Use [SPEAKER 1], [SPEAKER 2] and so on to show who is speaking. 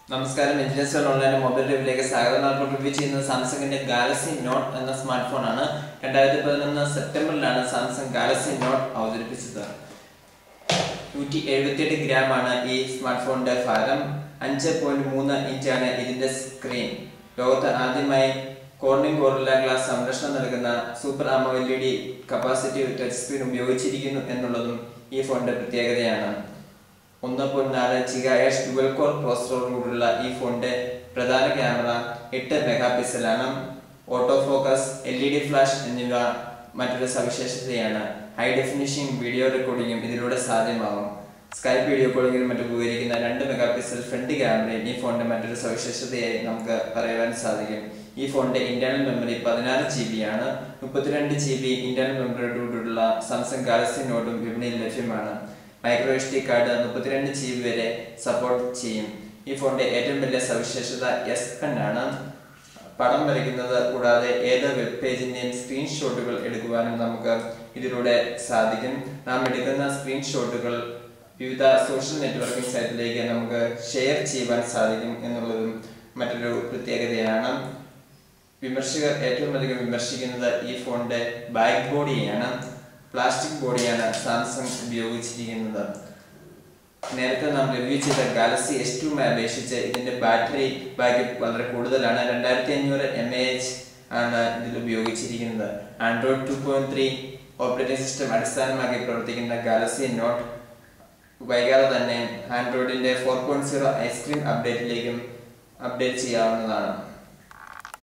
[SPEAKER 1] നമസ്കാരം engineers online mobile റിവ്യൂലേക്ക് സ്വാഗതം നമ്മൾ റിവ്യൂ ചെയ്യുന്നത് സാംസങ്ങിന്റെ ഗാലക്സി നോട്ട് എന്ന സ്മാർട്ട് ഫോൺ ആണ് രണ്ടായിരത്തി പതിനൊന്ന് സെപ്റ്റംബറിലാണ് സാംസങ് ഗാലക്സി നോട്ട് അവതരിപ്പിച്ചത് നൂറ്റി എഴുപത്തിയെട്ട് ഗ്രാം ആണ് ഈ സ്മാർട്ട് ഫോണിന്റെ ഭാരം അഞ്ച് പോയിന്റ് മൂന്ന് ഇഞ്ചാണ് ഇതിന്റെ സ്ക്രീൻ ലോകത്ത് ആദ്യമായി കോർണിംഗ് ഗോറില്ല ഗ്ലാസ് സംരക്ഷണം നൽകുന്ന super L E AMOLED capacitive touch screen ഉപയോഗിച്ചിരിക്കുന്നു എന്നുള്ളതും ഈ ഫോണിന്റെ പ്രത്യേകതയാണ് ഒന്ന് പോയിന്റ് നാല് ജിഗ എച്ച് ഡുവൽ കോർ പ്രോസസറോടുകൂടിയുള്ള ഈ ഫോണിന്റെ പ്രധാന ക്യാമറ എട്ട് മെഗാ പിക്സലാണ് auto focus L E D flash എന്നിവ മറ്റൊരു സവിശേഷതയാണ് ഹൈ ഡെഫിനിഷൻ വീഡിയോ റെക്കോർഡിംഗും ഇതിലൂടെ സാധ്യമാകും സ്കൈപ്പ് വീഡിയോ കോളിംഗിൽ മറ്റും ഉപകരിക്കുന്ന രണ്ട് മെഗാ പിക്സൽ ഫ്രണ്ട് ക്യാമറയും ഈ ഫോണിന്റെ മറ്റൊരു സവിശേഷതയായി നമുക്ക് പറയുവാൻ സാധിക്കും ഈ ഫോണിന്റെ ഇന്റേണൽ മെമ്മറി പതിനാറ് ജി ബി ആണ് മുപ്പത്തിരണ്ട് ജി ബി ഇന്റേണൽ മെമ്മറിയോടുകൂടിയുള്ള സാംസങ് ഗാലക്സി നോട്ടും വിപണിയിൽ ലഭ്യമാണ് മൈക്രോ എച്ച് ഡി കാർഡ് മുപ്പത്തിരണ്ട് ജി ബി വരെ സപ്പോർട്ട് ചെയ്യും ഈ ഫോണിന്റെ ഏറ്റവും വലിയ സവിശേഷത എസ് പെൻ ആണ് പടം വരയ്ക്കുന്നത് കൂടാതെ ഏത് വെബ് പേജിന്റെയും സ്ക്രീൻഷോട്ടുകൾ എടുക്കുവാനും നമുക്ക് ഇതിലൂടെ സാധിക്കും നാം എടുക്കുന്ന സ്ക്രീൻഷോട്ടുകൾ വിവിധ സോഷ്യൽ നെറ്റ്വർക്കിംഗ് സൈറ്റിലേക്ക് നമുക്ക് ഷെയർ ചെയ്യുവാൻ സാധിക്കും എന്നുള്ളതും മറ്റൊരു പ്രത്യേകതയാണ് വിമർശകർ ഏറ്റവും അധികം വിമർശിക്കുന്നത് ഈ ഫോണിന്റെ ബാക്ക് ബോഡിയാണ് പ്ലാസ്റ്റിക് ബോഡിയാണ് സാംസങ് ഉപയോഗിച്ചിരിക്കുന്നത് നേരത്തെ നാം റിവ്യൂ ചെയ്ത ഗാലക്സി എസ് ടു അപേക്ഷിച്ച് ഇതിന്റെ ബാറ്ററി ബാക്കപ്പ് വളരെ കൂടുതലാണ് രണ്ടായിരത്തി അഞ്ഞൂറ് എം എ എച്ച് ആണ് ഇതിൽ ഉപയോഗിച്ചിരിക്കുന്നത് Android two point three operating system അടിസ്ഥാനമാക്കി പ്രവർത്തിക്കുന്ന ഗാലക്സി നോട്ട് വൈകാതെ തന്നെ ആൻഡ്രോയിഡിന്റെ ഫോർ പോയിന്റ് സീറോ ഐസ്ക്രീം അപ്ഡേറ്റിലേക്കും അപ്ഡേറ്റ് ചെയ്യാവുന്നതാണ്